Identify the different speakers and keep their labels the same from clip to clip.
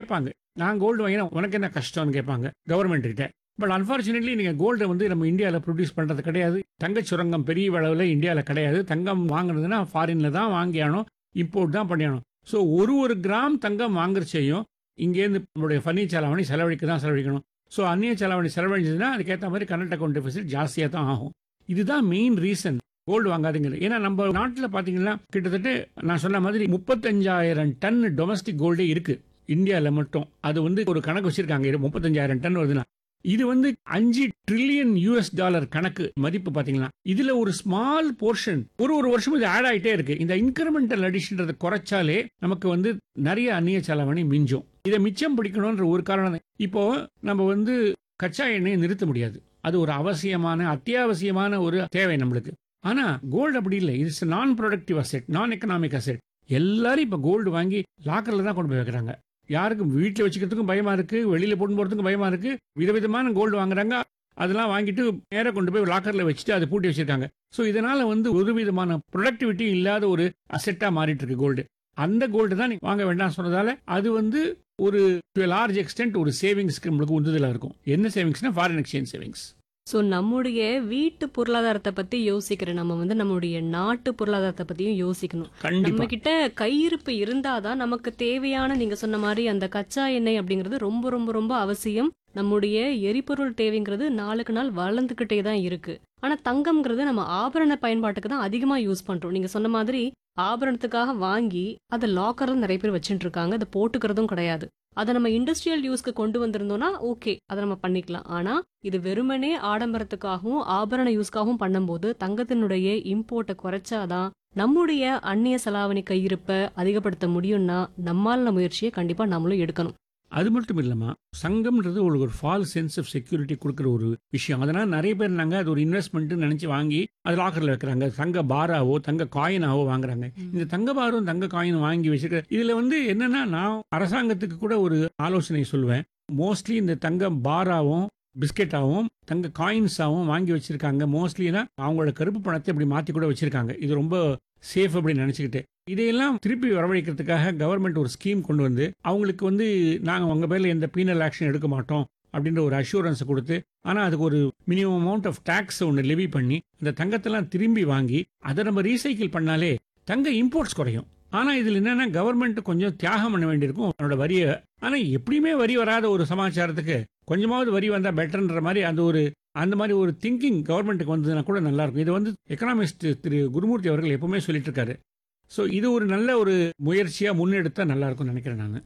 Speaker 1: கேட்பாங்க நான் கோல்டு வாங்கினா உனக்கு என்ன கஷ்டம்னு கேட்பாங்க கவர்மெண்ட் கிட்ட பட் அன்ஃபார்ச்சுனேட்லி நீங்கள் கோல்டை வந்து நம்ம இந்தியாவில் ப்ரொடியூஸ் பண்ணுறது கிடையாது தங்கச் சுரங்கம் பெரிய அளவில் இந்தியாவில் கிடையாது தங்கம் வாங்குறதுன்னா ஃபாரினில் தான் வாங்கியானோ இம்போர்ட் தான் பண்ணியானோ ஸோ ஒரு ஒரு கிராம் தங்கம் வாங்குறச்சையும் இங்கேருந்து நம்மளுடைய ஃபர்னிச்சர் செலவணி செலவழிக்க தான் செலவழிக்கணும் ஸோ அந்நிய செலவணி செலவழிச்சதுன்னா அதுக்கேற்ற மாதிரி கரண்ட் அக்கௌண்ட் டெபிசிட் ஜாஸ்தியாக தான் ஆகும் இதுதான் மெயின் ரீசன் கோல்டு வாங்காதீங்கிறது ஏன்னா நம்ம நாட்டில் பார்த்தீங்கன்னா கிட்டத்தட்ட நான் சொன்ன மாதிரி முப்பத்தஞ்சாயிரம் டன் டொமஸ்டிக் கோல்டே இருக்கு இந்தியாவில் மட்டும் அது வந்து ஒரு கணக்கு வச்சிருக்காங்க முப்பத்தஞ்சாயிரம் டன் வருதுன்னா இது வந்து அஞ்சு ட்ரில்லியன் யூஎஸ் டாலர் கணக்கு மதிப்பு பாத்தீங்கன்னா இதுல ஒரு ஸ்மால் போர்ஷன் ஒரு ஒரு வருஷமும் இது ஆட் ஆயிட்டே இருக்கு இந்த இன்கிரிமெண்டல் அடிஷன்றதை குறைச்சாலே நமக்கு வந்து நிறைய அந்நிய செலவணி மிஞ்சும் இதை மிச்சம் பிடிக்கணும்ன்ற ஒரு காரணம் தான். இப்போ நம்ம வந்து கச்சா எண்ணெயை நிறுத்த முடியாது அது ஒரு அவசியமான அத்தியாவசியமான ஒரு தேவை நம்மளுக்கு ஆனா கோல்டு அப்படி இல்லை இட்ஸ் நான் ப்ரொடக்டிவ் அசெட் நான் எக்கனாமிக் அசெட் எல்லாரும் இப்ப கோல்டு வாங்கி லாக்கர்ல தான் கொண்டு போய் வைக்கிறாங்க யாருக்கும் வீட்டில் வச்சுக்கிறதுக்கும் பயமா இருக்கு வெளியில போட்டு போறதுக்கும் பயமா இருக்கு விதவிதமான கோல்டு வாங்குறாங்க அதெல்லாம் வாங்கிட்டு நேரா கொண்டு போய் லாக்கர்ல வச்சுட்டு அதை பூட்டி வச்சிருக்காங்க ஸோ இதனால வந்து ஒரு விதமான ப்ரொடக்டிவிட்டி இல்லாத ஒரு அசெட்டா மாறிட்டு இருக்கு கோல்டு அந்த கோல்டு தான் நீ வாங்க வேண்டாம் சொன்னதால அது வந்து ஒரு லார்ஜ் எக்ஸ்டென்ட் ஒரு சேவிங்ஸ்க்கு நம்மளுக்கு உந்துதலா இருக்கும் என்ன சேவிங்ஸ்னா ஃபாரின் எக்ஸ்சேஞ்ச் சேவிங்ஸ்
Speaker 2: ஸோ நம்முடைய வீட்டு பொருளாதாரத்தை பத்தி யோசிக்கிற நம்ம வந்து நம்மளுடைய நாட்டு பொருளாதாரத்தை பத்தியும் யோசிக்கணும் நம்ம
Speaker 1: கண்டிப்பா
Speaker 2: கிட்ட கையிருப்பு இருந்தாதான் நமக்கு தேவையான நீங்க சொன்ன மாதிரி அந்த கச்சா எண்ணெய் அப்படிங்கிறது ரொம்ப ரொம்ப ரொம்ப அவசியம் நம்முடைய எரிபொருள் தேவைங்கிறது நாளுக்கு நாள் வளர்ந்துகிட்டே தான் இருக்கு ஆனா தங்கம்ங்கிறது நம்ம ஆபரண பயன்பாட்டுக்கு தான் அதிகமா யூஸ் பண்றோம் நீங்க சொன்ன மாதிரி ஆபரணத்துக்காக வாங்கி அதை லாக்கர்ல நிறைய பேர் வச்சுட்டு இருக்காங்க அதை போட்டுக்கிறதும் கிடையாது அதை நம்ம இண்டஸ்ட்ரியல் யூஸ்க்கு கொண்டு வந்திருந்தோம்னா ஓகே அதை நம்ம பண்ணிக்கலாம் ஆனா இது வெறுமனே ஆடம்பரத்துக்காகவும் ஆபரண யூஸ்க்காகவும் பண்ணும்போது தங்கத்தினுடைய இம்போர்ட்டை குறைச்சாதான் நம்முடைய அந்நிய செலாவணி கையிருப்பை அதிகப்படுத்த முடியும்னா நம்மால முயற்சியை கண்டிப்பா நம்மளும் எடுக்கணும்
Speaker 1: அது மட்டும் இல்லைம்மா சங்கம்ன்றது உங்களுக்கு ஒரு ஃபால் சென்ஸ் ஆஃப் செக்யூரிட்டி கொடுக்குற ஒரு விஷயம் அதனால நிறைய பேர் நாங்கள் அது ஒரு இன்வெஸ்ட்மெண்ட் நினைச்சு வாங்கி அது லாக்கர்ல வைக்கிறாங்க தங்க பாராவோ தங்க காயினாவோ வாங்குறாங்க இந்த தங்க பாரும் தங்க காயின் வாங்கி வச்சிருக்க இதுல வந்து என்னன்னா நான் அரசாங்கத்துக்கு கூட ஒரு ஆலோசனை சொல்லுவேன் மோஸ்ட்லி இந்த தங்க பாராவும் பிஸ்கெட்டாவும் தங்க காயின்ஸாவும் வாங்கி வச்சிருக்காங்க மோஸ்ட்லினா அவங்களோட கருப்பு பணத்தை இப்படி மாத்தி கூட வச்சிருக்காங்க இது ரொம்ப சேஃப் அப்படின்னு நினைச்சுக்கிட்டு இதையெல்லாம் திருப்பி வரவழைக்கிறதுக்காக கவர்மெண்ட் ஒரு ஸ்கீம் கொண்டு வந்து அவங்களுக்கு வந்து நாங்கள் உங்கள் பேரில் எந்த பீனல் ஆக்ஷன் எடுக்க மாட்டோம் அப்படின்ற ஒரு அஷூரன்ஸை கொடுத்து ஆனால் அதுக்கு ஒரு மினிமம் அமௌண்ட் ஆஃப் டேக்ஸ் ஒன்று லெவி பண்ணி இந்த தங்கத்தெல்லாம் திரும்பி வாங்கி அதை நம்ம ரீசைக்கிள் பண்ணாலே தங்க இம்போர்ட்ஸ் குறையும் ஆனால் இதில் என்னன்னா கவர்மெண்ட் கொஞ்சம் தியாகம் பண்ண வேண்டியிருக்கும் அவனோட வரியை ஆனால் எப்படியுமே வரி வராத ஒரு சமாச்சாரத்துக்கு கொஞ்சமாவது வரி வந்தால் பெட்டர்ன்ற மாதிரி அந்த ஒரு அந்த மாதிரி ஒரு திங்கிங் கவர்மெண்ட்டுக்கு வந்ததுன்னா கூட நல்லா இருக்கும் இது வந்து எக்கனாமிஸ்ட் திரு குருமூர்த்தி அவர்கள் எப்பவுமே சொல்லிட்டு இருக்காரு ஸோ இது ஒரு நல்ல ஒரு முயற்சியாக முன்னெடுத்தா நல்லா இருக்கும்னு நினைக்கிறேன் நான்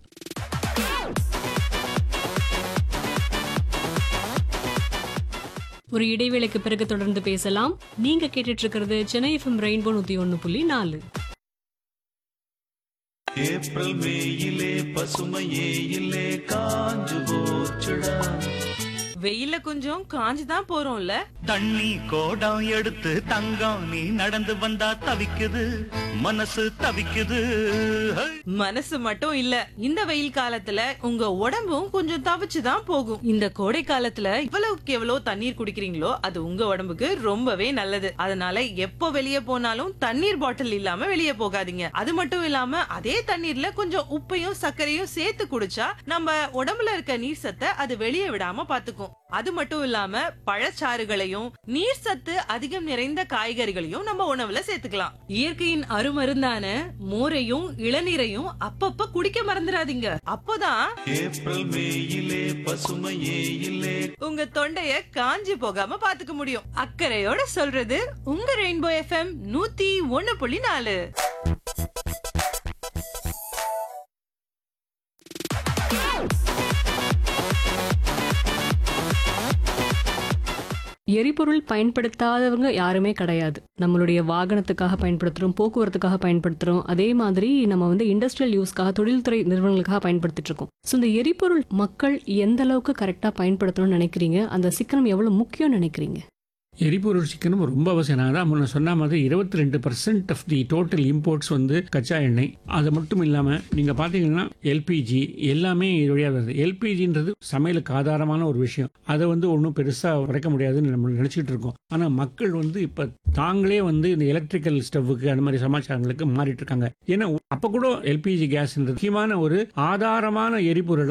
Speaker 2: ஒரு இடைவேளைக்கு பிறகு தொடர்ந்து பேசலாம் நீங்க கேட்டுட்டு இருக்கிறது சென்னை எஃப்எம் ரெயின்போ நூத்தி ஒன்னு புள்ளி நாலு
Speaker 3: ஏப்ரல் மேயிலே பசுமையே இல்லே காஞ்சு போச்சுடா
Speaker 4: வெயில கொஞ்சம் காஞ்சு தான் போறோம்ல
Speaker 5: தண்ணி கோடம் எடுத்து தங்கம் நீ நடந்து வந்தா தவிக்குது மனசு தவிக்குது ஹை!
Speaker 4: மனசு மட்டும் இல்ல இந்த வெயில் காலத்துல உங்க உடம்பும் கொஞ்சம் தவிச்சு தான் போகும் இந்த கோடை காலத்துல இவ்வளவுக்கு எவ்வளவு தண்ணீர் குடிக்கிறீங்களோ அது உங்க உடம்புக்கு ரொம்பவே நல்லது அதனால எப்போ வெளியே போனாலும் தண்ணீர் பாட்டில் இல்லாம வெளியே போகாதீங்க அது மட்டும் இல்லாம அதே தண்ணீர்ல கொஞ்சம் உப்பையும் சர்க்கரையும் சேர்த்து குடிச்சா நம்ம உடம்புல இருக்க நீர் சத்தை அது வெளியே விடாம பாத்துக்கும் அது மட்டும் இல்லாம பழச்சாறுகளையும் நீர் சத்து அதிகம் நிறைந்த காய்கறிகளையும் நம்ம உணவுல சேர்த்துக்கலாம் இயற்கையின் அருமருந்தான மோரையும் இளநீரையும் அப்பப்ப குடிக்க மறந்துடாதீங்க அப்போதான்
Speaker 3: ஏப்ரல் மேயிலே பசுமையே இல்லே
Speaker 4: உங்க தொண்டைய காஞ்சி போகாம பாத்துக்க முடியும் அக்கறையோட சொல்றது உங்க ரெயின்போ எஃப்எம் நூத்தி ஒன்னு புள்ளி நாலு
Speaker 2: எரிபொருள் பயன்படுத்தாதவங்க யாருமே கிடையாது நம்மளுடைய வாகனத்துக்காக பயன்படுத்துறோம் போக்குவரத்துக்காக பயன்படுத்துறோம் அதே மாதிரி நம்ம வந்து இண்டஸ்ட்ரியல் யூஸ்க்காக தொழில்துறை நிறுவனங்களுக்காக பயன்படுத்திட்டு இருக்கோம் ஸோ இந்த எரிபொருள் மக்கள் எந்த அளவுக்கு கரெக்டா பயன்படுத்தணும்னு நினைக்கிறீங்க அந்த சிக்கனம் எவ்வளவு முக்கியம் நினைக்கிறீங்க
Speaker 1: எரிபொருள் சிக்கனம் ரொம்ப அவசியம் நான் தான் முன்ன சொன்ன மாதிரி இருபத்தி ரெண்டு percent of the total imports வந்து கச்சா எண்ணெய் அது மட்டும் இல்லாமல் நீங்கள் பார்த்தீங்கன்னா எல்பிஜி எல்லாமே இது வழியா வருது எல்பிஜின்றது சமையலுக்கு ஆதாரமான ஒரு விஷயம் அதை வந்து ஒன்றும் பெருசாக உடைக்க முடியாதுன்னு நம்ம நினச்சிட்டு இருக்கோம் ஆனால் மக்கள் வந்து இப்போ தாங்களே வந்து இந்த எலக்ட்ரிக்கல் ஸ்டவ்வுக்கு அந்த மாதிரி சமாச்சாரங்களுக்கு மாறிட்டு இருக்காங்க ஏன்னா அப்போ கூட எல்பிஜி கேஸ்ன்றது முக்கியமான ஒரு ஆதாரமான எரிபொருள்